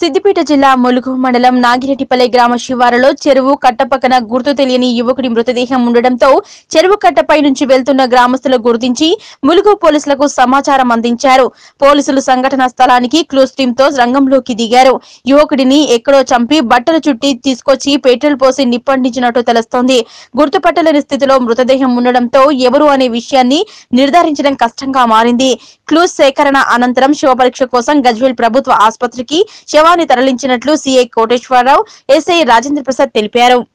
సిద్దిపేట జిల్లా ములుగు మండలం నాగిరెడ్డిపల్లె గ్రామ శివారులో చెరువు కట్ట పక్కన గుర్తు తెలియని యువకుడి మృతదేహం ఉండడంతో చెరువు కట్టపై నుంచి వెళ్తున్న గ్రామస్తులు గుర్తించి ములుగు పోలీసులకు సమాచారం అందించారు పోలీసులు సంఘటన స్థలానికి క్లూస్ టీమ్ తో రంగంలోకి దిగారు యువకుడిని ఎక్కడో చంపి బట్టలు చుట్టి తీసుకొచ్చి పెట్రోల్ పోసి నిప్పంటించినట్టు తెలుస్తోంది గుర్తుపట్టలేని స్థితిలో మృతదేహం ఉండడంతో ఎవరు అనే విషయాన్ని నిర్ధారించడం కష్టంగా మారింది క్లూస్ సేకరణ అనంతరం శివపరీక్ష కోసం గజ్వేల్ ప్రభుత్వ ఆసుపత్రికి శవాన్ని తరలించినట్లు సీఐ కోటేశ్వరరావు ఎస్ఐ రాజేంద్ర ప్రసాద్ తెలిపారు